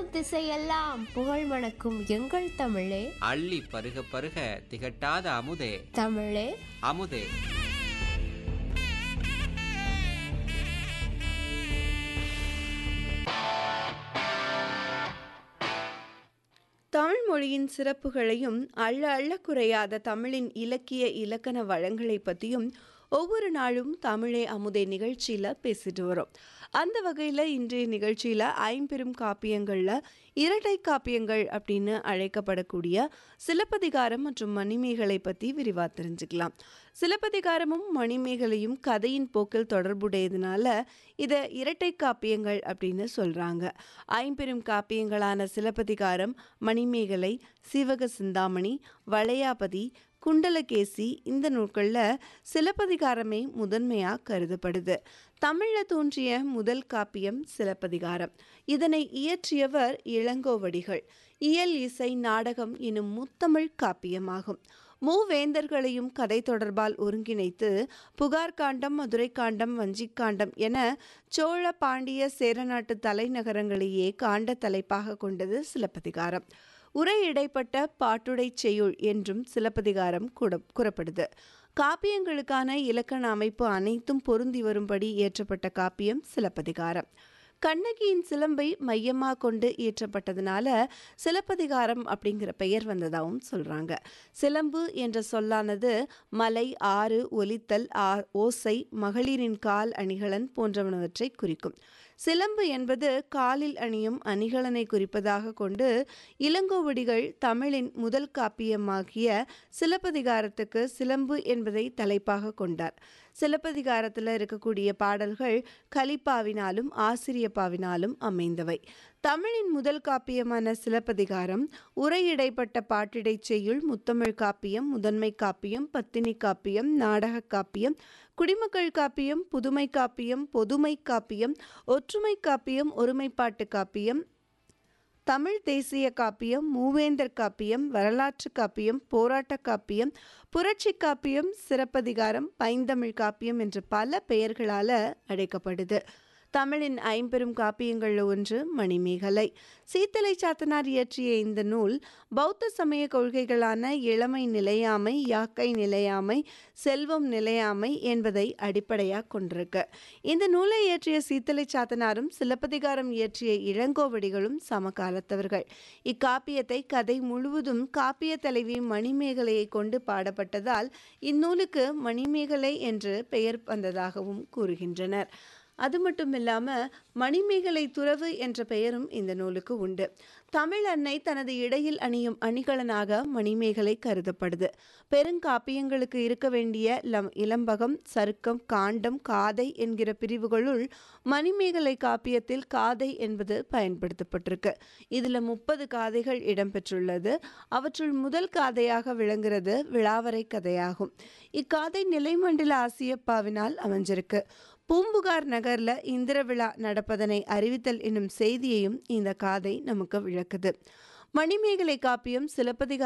திக்கும் திசையெல்லாம் புகழ் மணக்கும் எங்கள் தமிழே அள்ளி பருக பருக திகட்டாத அமுதே தமிழே அமுதே தமிழ் மொழியின் சிறப்புகளையும் அள்ள அள்ள குறையாத தமிழின் இலக்கிய இலக்கண வளங்களை பற்றியும் ஒவ்வொரு நாளும் தமிழே அமுதே நிகழ்ச்சியில் பேசிட்டு வரோம் அந்த வகையில் இன்றைய நிகழ்ச்சியில் ஐம்பெரும் காப்பியங்களில் இரட்டை காப்பியங்கள் அப்படின்னு அழைக்கப்படக்கூடிய சிலப்பதிகாரம் மற்றும் மணிமேகலை பற்றி விரிவாக தெரிஞ்சுக்கலாம் சிலப்பதிகாரமும் மணிமேகலையும் கதையின் போக்கில் தொடர்புடையதுனால இதை இரட்டை காப்பியங்கள் அப்படின்னு சொல்கிறாங்க ஐம்பெரும் காப்பியங்களான சிலப்பதிகாரம் மணிமேகலை சீவக சிந்தாமணி வளையாபதி குண்டலகேசி இந்த நூல்களில் சிலப்பதிகாரமே முதன்மையாக கருதப்படுது தமிழில் தோன்றிய முதல் காப்பியம் சிலப்பதிகாரம் இதனை இயற்றியவர் இளங்கோவடிகள் இயல் இசை நாடகம் எனும் முத்தமிழ் காப்பியமாகும் மூவேந்தர்களையும் கதை தொடர்பால் ஒருங்கிணைத்து புகார் காண்டம் மதுரை காண்டம் வஞ்சிக்காண்டம் என சோழ பாண்டிய சேரநாட்டு தலைநகரங்களையே காண்ட தலைப்பாக கொண்டது சிலப்பதிகாரம் உரை இடைப்பட்ட பாட்டுடை செய்யுள் என்றும் சிலப்பதிகாரம் கூட கூறப்படுது காப்பியங்களுக்கான இலக்கண அமைப்பு அனைத்தும் பொருந்தி வரும்படி இயற்றப்பட்ட காப்பியம் சிலப்பதிகாரம் கண்ணகியின் சிலம்பை மையமாக கொண்டு இயற்றப்பட்டதுனால சிலப்பதிகாரம் அப்படிங்கிற பெயர் வந்ததாகவும் சொல்கிறாங்க சிலம்பு என்ற சொல்லானது மலை ஆறு ஒலித்தல் ஆ ஓசை மகளிரின் கால் அணிகலன் போன்றவனவற்றை குறிக்கும் சிலம்பு என்பது காலில் அணியும் அணிகலனை குறிப்பதாக கொண்டு இளங்கோவடிகள் தமிழின் முதல் காப்பியமாகிய சிலப்பதிகாரத்துக்கு சிலம்பு என்பதை தலைப்பாக கொண்டார் சிலப்பதிகாரத்தில் இருக்கக்கூடிய பாடல்கள் கலிப்பாவினாலும் ஆசிரியப்பாவினாலும் அமைந்தவை தமிழின் முதல் காப்பியமான சிலப்பதிகாரம் உரையிடைப்பட்ட பாட்டிடை செய்யுள் முத்தமிழ் காப்பியம் முதன்மை காப்பியம் பத்தினி காப்பியம் நாடக காப்பியம் குடிமக்கள் காப்பியம் புதுமை காப்பியம் பொதுமை காப்பியம் ஒற்றுமை காப்பியம் ஒருமைப்பாட்டு காப்பியம் தமிழ் தேசிய காப்பியம் மூவேந்தர் காப்பியம் வரலாற்று காப்பியம் போராட்ட காப்பியம் புரட்சி காப்பியம் சிறப்பதிகாரம் பைந்தமிழ் காப்பியம் என்ற பல பெயர்களால் அழைக்கப்படுது தமிழின் ஐம்பெரும் காப்பியங்களில் ஒன்று மணிமேகலை சீத்தலை சாத்தனார் இயற்றிய இந்த நூல் பௌத்த சமய கொள்கைகளான இளமை நிலையாமை யாக்கை நிலையாமை செல்வம் நிலையாமை என்பதை அடிப்படையாக கொண்டிருக்கு இந்த நூலை இயற்றிய சீத்தலை சாத்தனாரும் சிலப்பதிகாரம் இயற்றிய இளங்கோவடிகளும் சமகாலத்தவர்கள் இக்காப்பியத்தை கதை முழுவதும் காப்பிய தலைவி மணிமேகலையை கொண்டு பாடப்பட்டதால் இந்நூலுக்கு மணிமேகலை என்று பெயர் வந்ததாகவும் கூறுகின்றனர் அது மட்டும் இல்லாமல் மணிமேகலை துறவு என்ற பெயரும் இந்த நூலுக்கு உண்டு தமிழ் அன்னை தனது இடையில் அணியும் அணிகலனாக மணிமேகலை கருதப்படுது பெருங்காப்பியங்களுக்கு இருக்க வேண்டிய லம் இளம்பகம் சருக்கம் காண்டம் காதை என்கிற பிரிவுகளுள் மணிமேகலை காப்பியத்தில் காதை என்பது பயன்படுத்தப்பட்டிருக்கு இதில் முப்பது காதைகள் இடம்பெற்றுள்ளது அவற்றுள் முதல் காதையாக விளங்குகிறது விழாவரை கதையாகும் இக்காதை நிலைமண்டல ஆசியப்பாவினால் அமைஞ்சிருக்கு பூம்புகார் நகர்ல இந்திர விழா நடப்பதனை அறிவித்தல் என்னும் செய்தியையும் இந்த காதை நமக்கு விளக்குது மணிமேகலை காப்பியம் சிலப்பதிகார